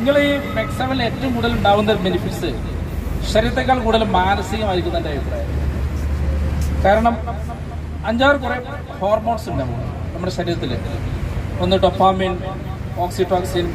നിങ്ങൾ ഈ മെക്സവലിൽ ഏറ്റവും കൂടുതൽ ഉണ്ടാവുന്ന ബെനിഫിറ്റ്സ് ശരീരത്തെക്കാൾ കൂടുതൽ മാനസികമായിരിക്കും എൻ്റെ അഭിപ്രായം കാരണം അഞ്ചാറ് കുറേ ഹോർമോൺസ് ഉണ്ട് നമുക്ക് നമ്മുടെ ശരീരത്തിൽ ഒന്ന് ഡൊപ്പാമിൻ ഓക്സിറ്റോക്സിൻ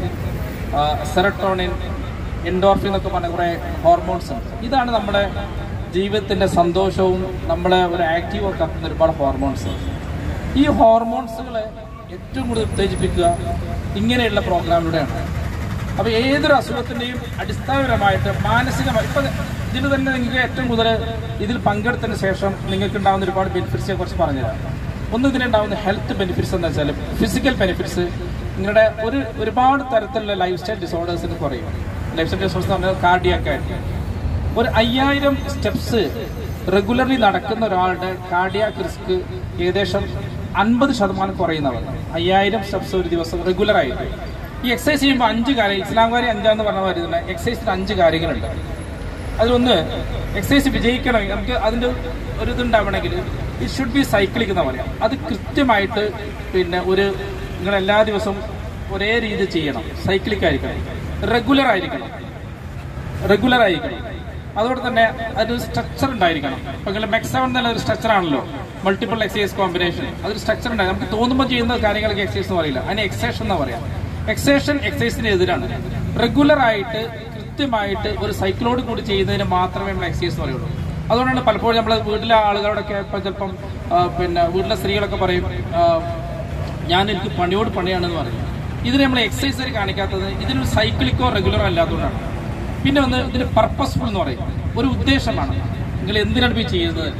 സെറട്ടോണിൻ എൻഡോർഫിൻ എന്നൊക്കെ പറഞ്ഞ കുറേ ഹോർമോൺസ് ഉണ്ട് ഇതാണ് നമ്മുടെ ജീവിതത്തിൻ്റെ സന്തോഷവും നമ്മളെ ഒരു ആക്റ്റീവ് ഒക്കെ ആക്കുന്ന ഒരുപാട് ഹോർമോൺസ് ഈ ഹോർമോൺസുകളെ ഏറ്റവും കൂടുതൽ ഉത്തേജിപ്പിക്കുക ഇങ്ങനെയുള്ള പ്രോഗ്രാമിലൂടെയാണ് അപ്പോൾ ഏതൊരു അസുഖത്തിൻ്റെയും അടിസ്ഥാനപരമായിട്ട് മാനസികമായി ഇപ്പം ഇതിൽ തന്നെ നിങ്ങൾക്ക് ഏറ്റവും കൂടുതൽ ഇതിൽ പങ്കെടുത്തതിന് ശേഷം നിങ്ങൾക്ക് ഉണ്ടാകുന്ന ഒരുപാട് ബെനിഫിറ്റ്സിനെ കുറിച്ച് പറഞ്ഞുതരാം ഒന്ന് ഇതിനുണ്ടാകുന്ന ഹെൽത്ത് ബെനിഫിറ്റ്സ് എന്ന് വെച്ചാൽ ഫിസിക്കൽ ബെനിഫിറ്റ്സ് നിങ്ങളുടെ ഒരു ഒരുപാട് തരത്തിലുള്ള ലൈഫ് സ്റ്റൈൽ ഡിസോർഡേഴ്സിന് കുറയും ലൈഫ് സ്റ്റൈൽ ഡിസോർഡേഴ്സ് എന്ന് പറഞ്ഞാൽ കാർഡിയാക്ക് ആയിട്ട് ഒരു അയ്യായിരം സ്റ്റെപ്സ് റെഗുലർലി നടക്കുന്ന ഒരാളുടെ കാർഡിയാക്ക് റിസ്ക് ഏകദേശം അൻപത് ശതമാനം കുറയുന്നവർ അയ്യായിരം സ്റ്റെപ്സ് ഒരു ദിവസം റെഗുലർ ആയിട്ട് ഈ എക്സസൈസ് ചെയ്യുമ്പോൾ അഞ്ച് കാര്യം ഇസ്ലാംകാരി അഞ്ചാന്ന് പറഞ്ഞ മാതിരി തന്നെ എക്സസൈസിന് അഞ്ച് കാര്യങ്ങളുണ്ട് അതിലൊന്ന് എക്സസൈസ് വിജയിക്കണമെങ്കിൽ നമുക്ക് അതിൻ്റെ ഒരു ഇതുണ്ടാവണമെങ്കിൽ ഇറ്റ് ഷുഡ് ബി സൈക്ലിക് എന്ന് പറയാം അത് കൃത്യമായിട്ട് പിന്നെ ഒരു നിങ്ങൾ എല്ലാ ദിവസവും ഒരേ രീതി ചെയ്യണം സൈക്ലിക് ആയിരിക്കണം റെഗുലർ ആയിരിക്കണം റെഗുലർ ആയിരിക്കണം അതുകൊണ്ട് തന്നെ അതൊരു സ്ട്രക്ചർ ഉണ്ടായിരിക്കണം ഇപ്പൊ നിങ്ങൾ മെക്സവൻ എന്നുള്ള ഒരു സ്ട്രക്ചർ ആണല്ലോ മൾട്ടിപ്പിൾ എക്സസൈസ് കോമ്പിനേഷൻ അതൊരു സ്ട്രക്ചർ ഉണ്ടായി നമുക്ക് തോന്നുമ്പോൾ ചെയ്യുന്ന കാര്യങ്ങൾക്ക് എക്സസൈസ് എന്ന് പറയില്ല അതിന് എക്സേഷൻ എന്ന് പറയാം എക്സേഷൻ എക്സസൈസിന് എതിരാണ് റെഗുലർ ആയിട്ട് കൃത്യമായിട്ട് ഒരു സൈക്കിളോട് കൂടി ചെയ്യുന്നതിന് മാത്രമേ നമ്മൾ എക്സസൈസ് എന്ന് പറയുള്ളൂ അതുകൊണ്ടാണ് പലപ്പോഴും നമ്മൾ വീട്ടിലെ ആളുകളോടൊക്കെ ഇപ്പം ചിലപ്പം ആ, പിന്നെ വീട്ടിലെ സ്ത്രീകളൊക്കെ പറയും ആ, ഞാൻ എനിക്ക് പണിയോട് പണിയാണെന്ന് പറയും ഇതിന് നമ്മൾ എക്സസൈസ് കാണിക്കാത്തത് ഇതിനൊരു സൈക്ലിക്കോ റെഗുലറോ അല്ലാത്തതുകൊണ്ടാണ് പിന്നെ ഒന്ന് ഇതിന് പർപ്പസ്ഫുൾ എന്ന് പറയും ഒരു ഉദ്ദേശമാണ് നിങ്ങൾ എന്തിനാണ് ഇപ്പോൾ ഈ ചെയ്യുന്നത്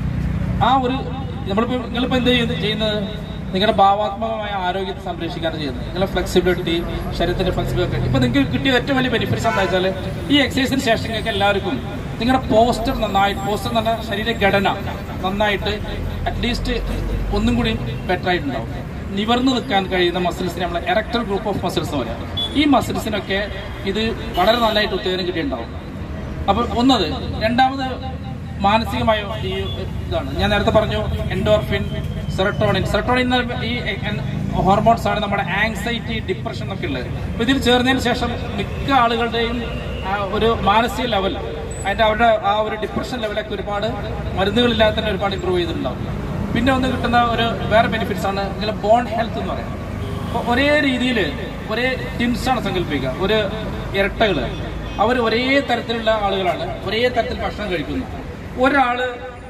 ആ ഒരു നമ്മളിപ്പോൾ നിങ്ങളിപ്പോൾ എന്ത് ചെയ്യുന്നത് ചെയ്യുന്നത് നിങ്ങളുടെ ഭാവാത്മകമായ ആരോഗ്യത്തെ സംരക്ഷിക്കാനാണ് ചെയ്യുന്നത് നിങ്ങളുടെ ഫ്ലെക്സിബിലിറ്റി ശരീരത്തിന്റെ ഫ്ലെക്സിബിലിറ്റി ഇപ്പൊ നിങ്ങൾക്ക് കിട്ടിയ ഏറ്റവും വലിയ ബെനിഫിറ്റ്സ് എന്താ വെച്ചാൽ ഈ എക്സസൈസിന് ശേഷം നിങ്ങൾക്ക് എല്ലാവർക്കും നിങ്ങളുടെ പോസ്റ്റർ നന്നായിട്ട് പോസ്റ്റർ എന്ന് പറഞ്ഞാൽ ശരീരഘടന നന്നായിട്ട് അറ്റ്ലീസ്റ്റ് ഒന്നും കൂടി ബെറ്റർ ആയിട്ടുണ്ടാവും നിവർന്നു നിൽക്കാൻ കഴിയുന്ന മസിൽസിനെ നമ്മൾ എറക്ടർ ഗ്രൂപ്പ് ഓഫ് മസിൽസ് എന്ന് പറയാം ഈ മസിൽസിനൊക്കെ ഇത് വളരെ നല്ലതായിട്ട് ഉത്തേജനം കിട്ടിയിട്ടുണ്ടാവും അപ്പൊ ഒന്നത് രണ്ടാമത് മാനസികമായ ഈ ഇതാണ് ഞാൻ നേരത്തെ പറഞ്ഞു എൻഡോർഫിൻ സെറട്ടോണിൻ സെറട്ടോണിൻ എന്ന് പറയുമ്പോ ഈ ഹോർമോൺസ് ആണ് നമ്മുടെ ആങ്സൈറ്റി ഡിപ്രഷൻ ഒക്കെ ഉള്ളത് അപ്പൊ ഇതിൽ ചേർന്നതിന് ശേഷം മിക്ക ആളുകളുടെയും ആ ഒരു മാനസിക ലെവൽ അതിന്റെ അവരുടെ ആ ഒരു ഡിപ്രഷൻ ലെവലൊക്കെ ഒരുപാട് മരുന്നുകളില്ലാതെ തന്നെ ഒരുപാട് ഇമ്പ്രൂവ് ചെയ്തിട്ടുണ്ടാവും പിന്നെ ഒന്ന് കിട്ടുന്ന ഒരു വേറെ ബെനിഫിറ്റ്സ് ആണ് ഇതിലെ ബോൺ ഹെൽത്ത് എന്ന് പറയുന്നത് അപ്പോൾ ഒരേ രീതിയിൽ ഒരേ ടിംസാണ് സങ്കല്പിക്കുക ഒരു ഇരട്ടകള് അവർ ഒരേ തരത്തിലുള്ള ആളുകളാണ് ഒരേ തരത്തിൽ ഭക്ഷണം കഴിക്കുന്നു ഒരാള്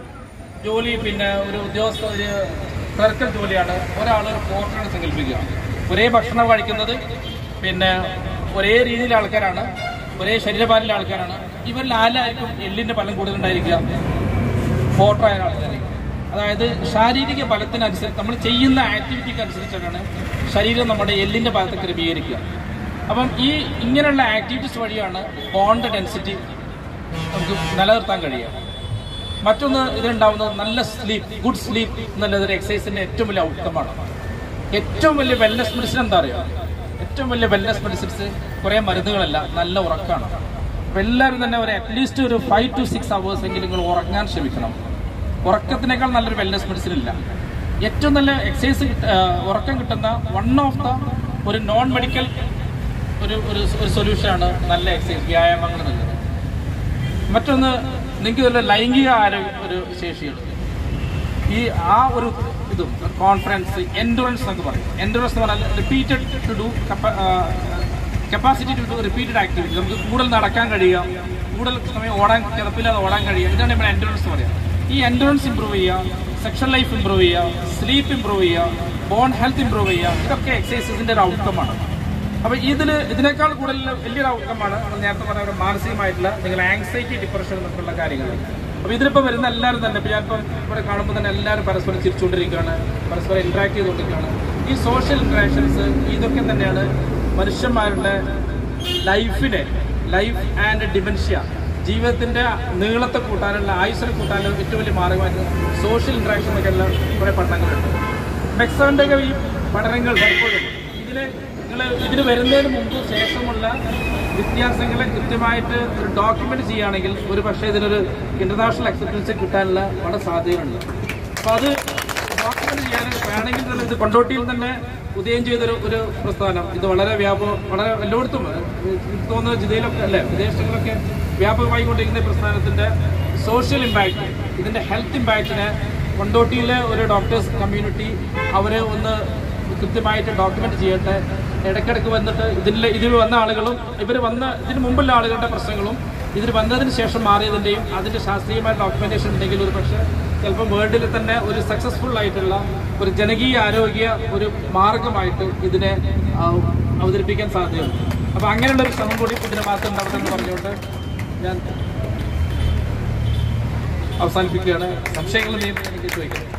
ജോലി പിന്നെ ഒരു ഉദ്യോഗസ്ഥ ഒരു ക്ലർക്കൽ ജോലിയാണ് ഒരാൾ ഒരു പോർട്ടറാണ് സങ്കല്പിക്കുക ഒരേ ഭക്ഷണം കഴിക്കുന്നത് പിന്നെ ഒരേ രീതിയിലെ ആൾക്കാരാണ് ഒരേ ശരീരഭാരത്തിലെ ആൾക്കാരാണ് ഇവരിൽ ആരായിരിക്കും എല്ലിന്റെ ബലം കൂടുതലുണ്ടായിരിക്കുക ഫോട്ടോയായ ആൾക്കാരായിരിക്കും അതായത് ശാരീരിക ബലത്തിനനുസരിച്ച് നമ്മൾ ചെയ്യുന്ന ആക്ടിവിറ്റിക്ക് അനുസരിച്ചിട്ടാണ് ശരീരം നമ്മുടെ എല്ലിന്റെ ഭാഗത്ത് ക്രമീകരിക്കുക അപ്പം ഈ ഇങ്ങനെയുള്ള ആക്ടിവിറ്റീസ് വഴിയാണ് ബോണ്ട് ഡെൻസിറ്റി നമുക്ക് നിലനിർത്താൻ കഴിയുക മറ്റൊന്ന് ഇതിലുണ്ടാവുന്നത് നല്ല സ്ലീപ്പ് ഗുഡ് സ്ലീപ്പ് എന്നുള്ളത് ഒരു എക്സസൈസിന്റെ ഏറ്റവും വലിയ ഔട്ട്കമാണ് ഏറ്റവും വലിയ വെൽനസ് മെഡിസിൻ എന്താ അറിയുക ഏറ്റവും വലിയ വെൽനസ് മെഡിസിൻസ് കുറേ മരുന്നുകളല്ല നല്ല ഉറക്കമാണ് അപ്പൊ എല്ലാവരും തന്നെ ഒരു അറ്റ്ലീസ്റ്റ് ഒരു ഫൈവ് ടു സിക്സ് അവേഴ്സ് എങ്കിലും നിങ്ങൾ ഉറങ്ങാൻ ശ്രമിക്കണം ഉറക്കത്തിനേക്കാൾ നല്ലൊരു വെൽനസ് മെഡിസിൻ ഇല്ല ഏറ്റവും നല്ല എക്സസൈസ് ഉറക്കം കിട്ടുന്ന വൺ ഓഫ് ദ ഒരു നോൺ മെഡിക്കൽ ഒരു ഒരു ഒരു സൊല്യൂഷനാണ് നല്ല എക്സസൈസ് വ്യായാമങ്ങൾ എന്നുള്ളത് മറ്റൊന്ന് നിങ്ങൾക്ക് ഇതിൽ ലൈംഗിക ആരോഗ്യ ഒരു ശേഷിയുണ്ട് ഈ ആ ഒരു ഇതും കോൺഫറൻസ് എൻഡുറൻസ് എന്നൊക്കെ പറയും എൻഡുറൻസ് എന്ന് പറഞ്ഞാൽ repeated to do capacity to do repeated activity നമുക്ക് കൂടുതൽ നടക്കാൻ കഴിയുക കൂടുതൽ സമയം ഓടാൻ കിടപ്പില്ലാതെ ഓടാൻ കഴിയുക ഇതാണ് നമ്മൾ എൻഡുറൻസ് എന്ന് പറയുക ഈ എൻഡുറൻസ് ഇമ്പ്രൂവ് ചെയ്യുക സെക്ഷൽ ലൈഫ് ഇമ്പ്രൂവ് ചെയ്യുക സ്ലീപ്പ് ഇമ്പ്രൂവ് ചെയ്യുക ബോൺ ഹെൽത്ത് ഇമ്പ്രൂവ് ചെയ്യുക ഇതൊക്കെ എക്സസൈസിന്റെ ഒരു ഔട്ട്കമാണ് അപ്പൊ ഇതില് ഇതിനേക്കാൾ കൂടുതൽ വലിയൊരു ഔട്ട്കമാണ് നമ്മൾ നേരത്തെ പറഞ്ഞ ഒരു മാനസികമായിട്ടുള്ള നിങ്ങൾ ആങ്സൈറ്റി ഡിപ്രഷൻ എന്നൊക്കെയുള്ള കാര്യങ്ങൾ അപ്പൊ ഇതിലിപ്പോ വരുന്ന എല്ലാവരും തന്നെ ഇപ്പൊ ഞാനിപ്പോ ഇവിടെ കാണുമ്പോൾ തന്നെ എല്ലാവരും പരസ്പരം ചിരിച്ചുകൊണ്ടിരിക്കുകയാണ് പരസ്പരം ഇന്ററാക്ട് ചെയ്തുകൊണ്ടിരിക്കുകയാണ് ഈ സോഷ്യൽ ഇന്ററാക്ഷൻസ് ഇതൊക്കെ തന്നെയാണ് മനുഷ്യന്മാരുടെ ലൈഫിനെ ലൈഫ് ആൻഡ് ഡിമെൻഷ്യ ജീവിതത്തിന്റെ നീളത്തെ കൂട്ടാനുള്ള ആയുസ്സിനെ കൂട്ടാനുള്ള ഏറ്റവും വലിയ മാർഗമായിട്ട് സോഷ്യൽ ഇന്ററാക്ഷൻ എന്നൊക്കെയുള്ള കുറെ പഠനങ്ങളുണ്ട് മെക്സോന്റെ ഒക്കെ ഈ പഠനങ്ങൾ പലപ്പോഴും ഇതില് നിങ്ങൾ ഇതിന് വരുന്നതിന് മുമ്പ് ശേഷമുള്ള വ്യത്യാസങ്ങളെ കൃത്യമായിട്ട് ഒരു ഡോക്യുമെന്റ് ചെയ്യുകയാണെങ്കിൽ ഒരു പക്ഷേ ഇതിനൊരു ഇന്റർനാഷണൽ അക്സെപ്റ്റൻസ് കിട്ടാനുള്ള വളരെ സാധ്യതയുണ്ട് അപ്പോൾ അത് ഡോക്യുമെന്റ് ഞാൻ വേണമെങ്കിൽ തന്നെ ഇത് കൊണ്ടോട്ടിയിൽ തന്നെ ഉദയം ചെയ്തൊരു ഒരു പ്രസ്ഥാനം ഇത് വളരെ വ്യാപക വളരെ എല്ലായിടത്തും എനിക്ക് തോന്നുന്നു ജില്ലയിലൊക്കെ അല്ലേ വിദേശങ്ങളിലൊക്കെ വ്യാപകമായി കൊണ്ടിരിക്കുന്ന ഈ പ്രസ്ഥാനത്തിന്റെ സോഷ്യൽ ഇമ്പാക്ട് ഇതിന്റെ ഹെൽത്ത് ഇമ്പാക്റ്റിനെ കൊണ്ടോട്ടിയിലെ ഒരു ഡോക്ടേഴ്സ് കമ്മ്യൂണിറ്റി അവരെ ഒന്ന് കൃത്യമായിട്ട് ഡോക്യുമെന്റ് ചെയ്യട്ടെ ഇടയ്ക്കിടയ്ക്ക് വന്നിട്ട് ഇതിൽ ഇതിൽ വന്ന ആളുകളും ഇവർ വന്ന ഇതിന് മുമ്പുള്ള ആളുകളുടെ പ്രശ്നങ്ങളും ഇതിൽ വന്നതിന് ശേഷം മാറിയതിൻ്റെയും അതിൻ്റെ ശാസ്ത്രീയമായ ഡോക്യുമെന്റേഷൻ ഉണ്ടെങ്കിൽ ഒരു പക്ഷേ ചിലപ്പോൾ വേൾഡിൽ തന്നെ ഒരു സക്സസ്ഫുൾ ആയിട്ടുള്ള ഒരു ജനകീയ ആരോഗ്യ ഒരു മാർഗമായിട്ട് ഇതിനെ ആ, അവതരിപ്പിക്കാൻ സാധ്യതയുണ്ട് അപ്പോൾ അങ്ങനെയുള്ള ഒരു ശ്രമം കൂടി ഇതിന് ഭാഗത്ത് ഉണ്ടാവട്ടെ എന്ന് പറഞ്ഞുകൊണ്ട് ഞാൻ അവസാനിപ്പിക്കുകയാണ് സംശയങ്ങൾ നീ എനിക്ക് ചോദിക്കുന്നത്